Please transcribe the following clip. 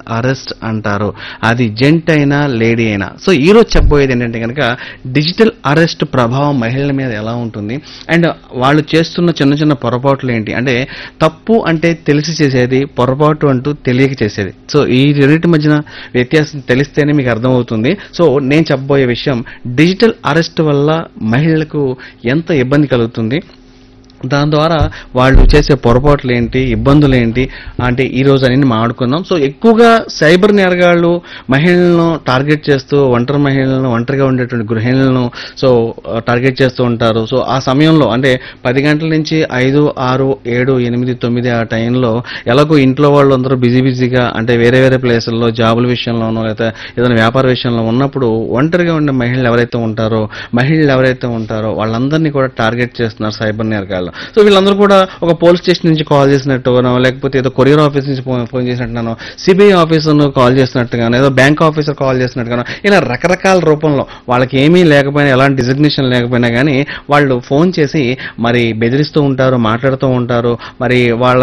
arrest అంటారు అది gent అయినా లేడీ అయినా సో ఈ రోజు చెప్పబోయేది ఏంటంటే కనుక డిజిటల్ అరెస్ట్ ప్రభావం మహిళల మీద ఎలా ఉంటుంది అండ్ వాళ్ళు చేస్తున్న చిన్న చిన్న పొరపాట్లు ఏంటి అంటే తప్పు అంటే తెలిసి చేసేది పొరపాటు అంటూ తెలియక చేసేది సో ఈ రెండింటి మధ్యన వ్యత్యాసం తెలిస్తేనే మీకు అర్థమవుతుంది సో నేను చెప్పబోయే విషయం డిజిటల్ అరెస్ట్ వల్ల మహిళలకు ఎంత ఇబ్బంది కలుగుతుంది దాని ద్వారా వాళ్ళు చేసే పొరపాట్లు ఏంటి ఇబ్బందులు ఏంటి అంటే ఈ రోజు అని మాట్లాడుకుందాం సో ఎక్కువగా సైబర్ నేరగాళ్ళు మహిళలను టార్గెట్ చేస్తూ ఒంటరి మహిళలను ఒంటరిగా ఉండేటువంటి గృహిణులను సో టార్గెట్ చేస్తూ ఉంటారు సో ఆ సమయంలో అంటే పది గంటల నుంచి ఐదు ఆరు ఏడు ఎనిమిది తొమ్మిది ఆ టైంలో ఎలాగో ఇంట్లో వాళ్ళు అందరూ బిజీ బిజీగా అంటే వేరే వేరే ప్లేసుల్లో జాబుల విషయంలోనో లేదా ఏదైనా వ్యాపార విషయంలో ఉన్నప్పుడు ఒంటరిగా ఉండే మహిళలు ఎవరైతే ఉంటారో మహిళలు ఎవరైతే ఉంటారో వాళ్ళందరినీ కూడా టార్గెట్ చేస్తున్నారు సైబర్ నేరగాళ్ళు సో వీళ్ళందరూ కూడా ఒక పోలీస్ స్టేషన్ నుంచి కాల్ చేసినట్టుగానో లేకపోతే ఏదో కొరియర్ ఆఫీస్ నుంచి ఫోన్ ఫోన్ చేసినట్టుగానో సిబిఐ ఆఫీసర్ కాల్ చేసినట్టుగానో ఏదో బ్యాంక్ ఆఫీసర్ కాల్ చేసినట్టుగానో ఇలా రకరకాల రూపంలో వాళ్ళకి ఏమీ లేకపోయినా ఎలాంటి డిజిగ్నేషన్ లేకపోయినా కానీ వాళ్ళు ఫోన్ చేసి మరి బెదిరిస్తూ ఉంటారు మాట్లాడుతూ ఉంటారు మరి వాళ్ళ